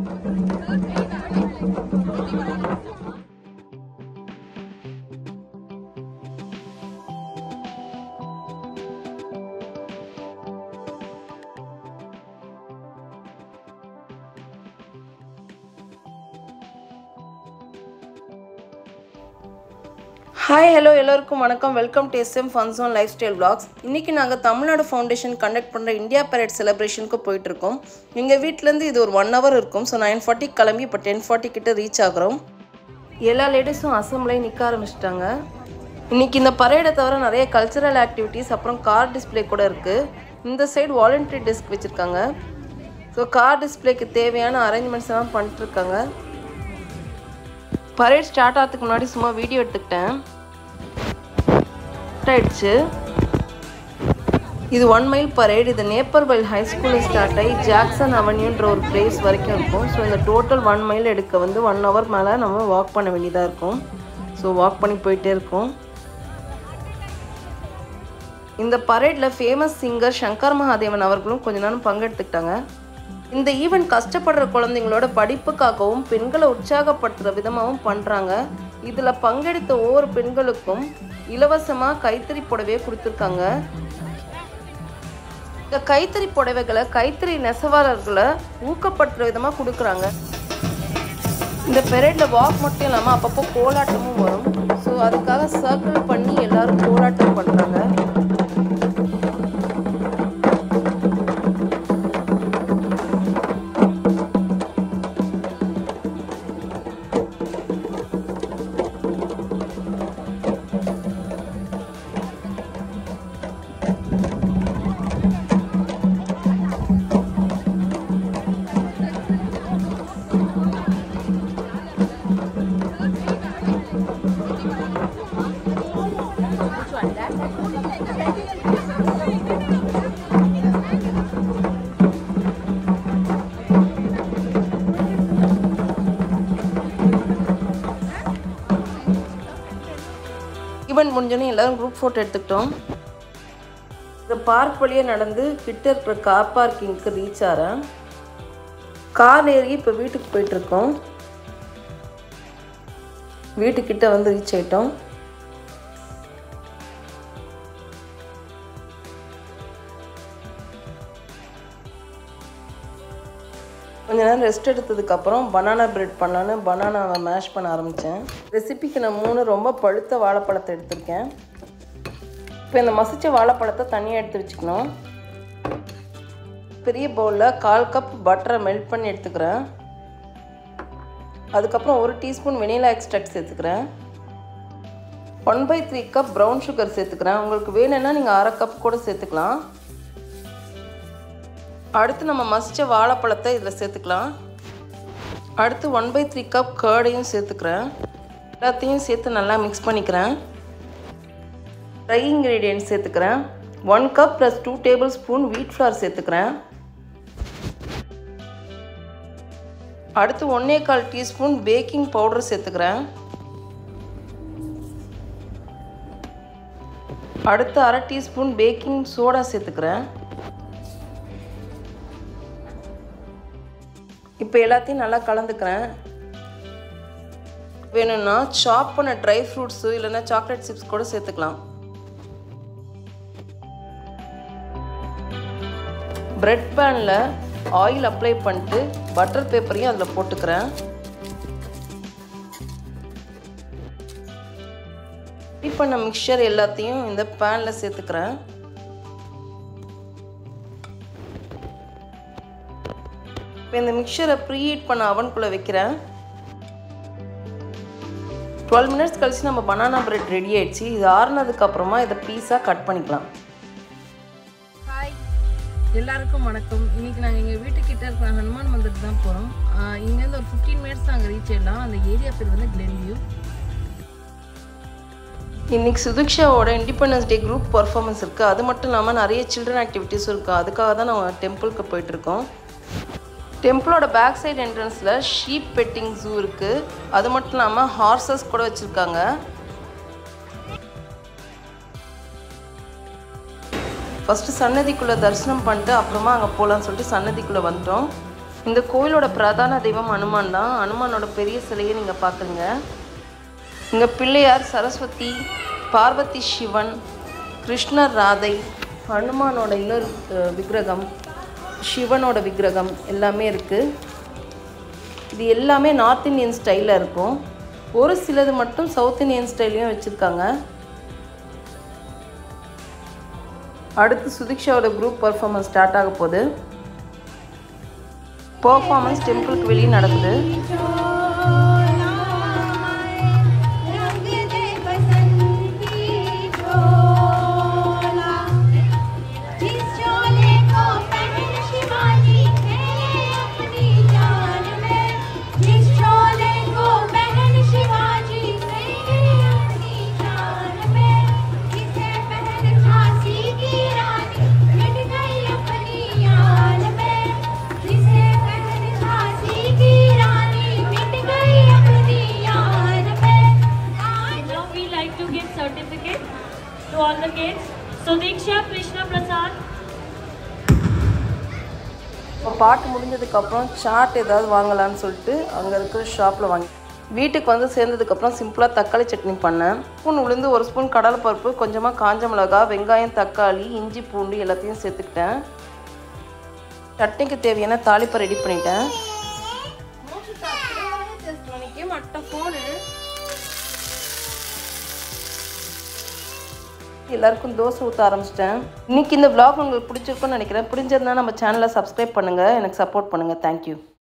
Hi hello எல்லோருக்கும் வணக்கம் welcome to SM fun zone lifestyle blogs இன்றைக்கி நாங்கள் தமிழ்நாடு ஃபவுண்டேஷன் கண்டக்ட் பண்ணுற இந்தியா பரேட் செலிப்ரேஷனுக்கு போயிட்டுருக்கோம் எங்கள் வீட்டிலேருந்து இது ஒரு ஒன் ஹவர் இருக்கும் ஸோ நைன் ஃபார்ட்டி கிளம்பி இப்போ டென் ஃபார்ட்டி கிட்ட ரீச் ஆகுறோம் எல்லா லேடிஸும் அசம்பிளையும் நிற்க ஆரம்பிச்சிட்டாங்க இன்றைக்கி இந்த பரேடை தவிர நிறைய கல்ச்சரல் ஆக்டிவிட்டீஸ் அப்புறம் கார் டிஸ்ப்ளே கூட இருக்குது இந்த சைடு வாலண்டரி டெஸ்க் வச்சுருக்காங்க ஸோ கார் டிஸ்ப்ளேக்கு தேவையான அரேஞ்ச்மெண்ட்ஸ் எல்லாம் பண்ணிட்டுருக்காங்க பரேட் ஸ்டார்ட் ஆகிறதுக்கு முன்னாடி சும்மா வீடியோ எடுத்துக்கிட்டேன் Start ஆயிடுச்சு இது ஒன் மைல் பரேட் இது நேப்பர்வைல் ஹை ஸ்கூலில் ஸ்டார்ட் ஆகி ஜாக்சன் அவென்யூன்ற ஒரு பிளேஸ் வரைக்கும் இருக்கும் ஸோ இந்த டோட்டல் ஒன் மைல் எடுக்க வந்து ஒன் ஹவர் மேலே நம்ம வாக் பண்ண வேண்டியதாக இருக்கும் ஸோ வாக் பண்ணி போயிட்டே இருக்கோம் இந்த பரேடில் ஃபேமஸ் சிங்கர் சங்கர் மகாதேவன் அவர்களும் கொஞ்ச நேரம் பங்கெடுத்துக்கிட்டாங்க இந்த ஈவெண்ட் கஷ்டப்படுற குழந்தைங்களோட படிப்புக்காகவும் பெண்களை உற்சாகப்படுத்துகிற விதமாகவும் பண்ணுறாங்க இதில் பங்கெடுத்த ஒவ்வொரு பெண்களுக்கும் இலவசமாக கைத்தறி புடவையை கொடுத்துருக்காங்க இந்த கைத்தறி புடவைகளை கைத்தறி நெசவாளர்களை ஊக்கப்படுத்துகிற விதமாக கொடுக்குறாங்க இந்த பெரேடில் வாக் மட்டும் இல்லாமல் அப்பப்போ கோலாட்டமும் வரும் ஸோ அதுக்காக சர்க்கிள் பண்ணி எல்லாரும் கோலாட்டம் பண்ணுறாங்க ஈவெண்ட் முடிஞ்சோடனே எல்லாரும் குரூப் ஃபோட்டோ எடுத்துக்கிட்டோம் இந்த பார்க் வழியாக நடந்து கிட்ட இருக்கிற கார் பார்க்கிங்க்கு ரீச் ஆகிறேன் கார் ஏறி இப்போ வீட்டுக்கு போயிட்டுருக்கோம் வீட்டுக்கிட்ட வந்து ரீச் ஆயிட்டோம் கொஞ்ச நேரம் ரெஸ்ட் எடுத்ததுக்கப்புறம் பனானா பிரெட் பண்ணலான்னு பனானாவை மேஷ் பண்ண ஆரம்பித்தேன் ரெசிபிக்கு நான் மூணு ரொம்ப பழுத்த வாழைப்பழத்தை எடுத்திருக்கேன் இப்போ இந்த மசிச்ச வாழைப்பழத்தை தனியாக எடுத்து வச்சுக்கணும் பெரிய பவுலில் கால் கப் பட்டரை மெல்ட் பண்ணி எடுத்துக்கிறேன் அதுக்கப்புறம் ஒரு டீஸ்பூன் வெனிலா எக்ஸ்ட்ராக்ட் சேர்த்துக்கிறேன் one by three cup brown sugar சேர்த்துக்கிறேன் உங்களுக்கு வேணும்னா நீங்கள் அரை கப் கூட சேர்த்துக்கலாம் அடுத்து நம்ம மசிச்ச வாழைப்பழத்தை இதில் சேர்த்துக்கலாம் அடுத்து ஒன் பை த்ரீ கப் கேர்டையும் சேர்த்துக்கிறேன் எல்லாத்தையும் சேர்த்து நல்லா மிக்ஸ் பண்ணிக்கிறேன் ட்ரை இன்க்ரீடியன்ட் சேர்த்துக்கிறேன் one cup plus two tablespoon wheat flour சேர்த்துக்கிறேன் அடுத்து ஒன்றே கால் டீஸ்பூன் பேக்கிங் பவுடர் சேர்த்துக்கிறேன் அடுத்து அரை டீஸ்பூன் பேக்கிங் சோடா சேர்த்துக்கிறேன் இப்போ எல்லாத்தையும் நல்லா கலந்துக்கிறேன் வேணும்னா சாப் பண்ண ட்ரை ஃப்ரூட்ஸு இல்லைன்னா சாக்லேட் சிப்ஸ் கூட சேர்த்துக்கலாம் பிரெட் பேனில் ஆயில் அப்ளை பண்ணிட்டு பட்டர் பேப்பரையும் அதில் போட்டுக்கிறேன் ரெடி பண்ண மிக்சர் எல்லாத்தையும் இந்த பேனில் சேர்த்துக்கிறேன் இப்போ இந்த மிக்சரை ப்ரீஹீட் பண்ண அவனுக்குள்ளே வைக்கிறேன் டுவெல் மினிட்ஸ் கழிச்சு நம்ம பனானா பிரெட் ரெடி ஆயிடுச்சு இது ஆறுனதுக்கப்புறமா இதை பீஸாக கட் பண்ணிக்கலாம் ஹாய் எல்லாருக்கும் வணக்கம் இன்னைக்கு நாங்கள் எங்கள் வீட்டுக்கிட்ட இருக்கிற ஹனுமான் மந்திருக்கு தான் போகிறோம் இங்கேருந்து ஒரு ஃபிஃப்டீன் மினிட்ஸ் அங்கே ரீச் ஆயிடலாம் அந்த ஏரியா பேர் வந்து கிளென் வியூ இன்னைக்கு சுதிக்ஷாவோட இண்டிபெண்டன்ஸ் டே குரூப் பர்ஃபார்மன்ஸ் இருக்குது அது மட்டும் இல்லாமல் நிறைய சில்ட்ரன் ஆக்டிவிட்டீஸும் இருக்குது அதுக்காக தான் நம்ம டெம்பிளுக்கு போயிட்டுருக்கோம் டெம்பிளோட பேக் சைடு என்ட்ரன்ஸில் ஷீப் பெட்டிங் ஜூ இருக்குது அது மட்டும் இல்லாமல் ஹார்சஸ் கூட வச்சுருக்காங்க ஃபஸ்ட்டு சன்னதிக்குள்ளே தரிசனம் பண்ணிட்டு அப்புறமா அங்கே போகலான்னு சொல்லிட்டு சன்னதிக்குள்ளே வந்துட்டோம் இந்த கோயிலோட பிரதான தெய்வம் அனுமான் தான் அனுமானோட பெரிய சிலையை நீங்கள் பார்க்குறீங்க இங்கே பிள்ளையார் சரஸ்வதி பார்வதி சிவன் கிருஷ்ணர் ராதை ஹனுமானோட இன்னொரு அஹ், விக்கிரகம் சிவனோட விக்கிரகம் எல்லாமே இருக்குது இது எல்லாமே நார்த் இந்தியன் ஸ்டைலில் இருக்கும் ஒரு சிலது மட்டும் சவுத் இந்தியன் ஸ்டைலையும் வச்சுருக்காங்க அடுத்து சுதிக்ஷாவோட குரூப் பர்ஃபார்மன்ஸ் ஸ்டார்ட் ஆக போகுது பர்ஃபார்மன்ஸ் டெம்பிளுக்கு வெளியே நடக்குது रंग दे बसंती चोला जिस चोले को पहन शिवाजी खेले अपनी जान में जिस चोले को पहन शिवाजी खेले अपनी जान में जिसे पहन झांसी की रानी मिट गई अपनी यान में जिसे पहन झांसी की रानी मिट गई अपनी यान में आज Now we like to give certificate to all the kids. Sudiksha Krishna Prasad. இப்போ பாட்டு முடிஞ்சதுக்கப்புறம் சாட் ஏதாவது வாங்கலாம்னு சொல்லிட்டு அங்கே இருக்கிற ஷாப்பில் வாங்கி வீட்டுக்கு வந்து சேர்ந்ததுக்கப்புறம் சிம்பிளாக தக்காளி சட்னி பண்ணேன் ஸ்பூன் உளுந்து ஒரு ஸ்பூன் கடலைப்பருப்பு கொஞ்சமாக காஞ்ச மிளகா வெங்காயம் தக்காளி இஞ்சி பூண்டு எல்லாத்தையும் சேர்த்துக்கிட்டேன் சட்னிக்கு தேவையான தாளிப்பை ரெடி பண்ணிட்டேன் எல்லாருக்கும் தோசை ஊற்ற ஆரம்பிச்சிட்டேன் இன்னைக்கு இந்த vlog உங்களுக்கு பிடிச்சிருக்கும்னு நினைக்கிறேன் பிடிச்சிருந்தா நம்ம சேனலை சப்ஸ்கிரைப் பண்ணுங்கள் எனக்கு சப்போர்ட் பண்ணுங்கள் தேங்க்யூ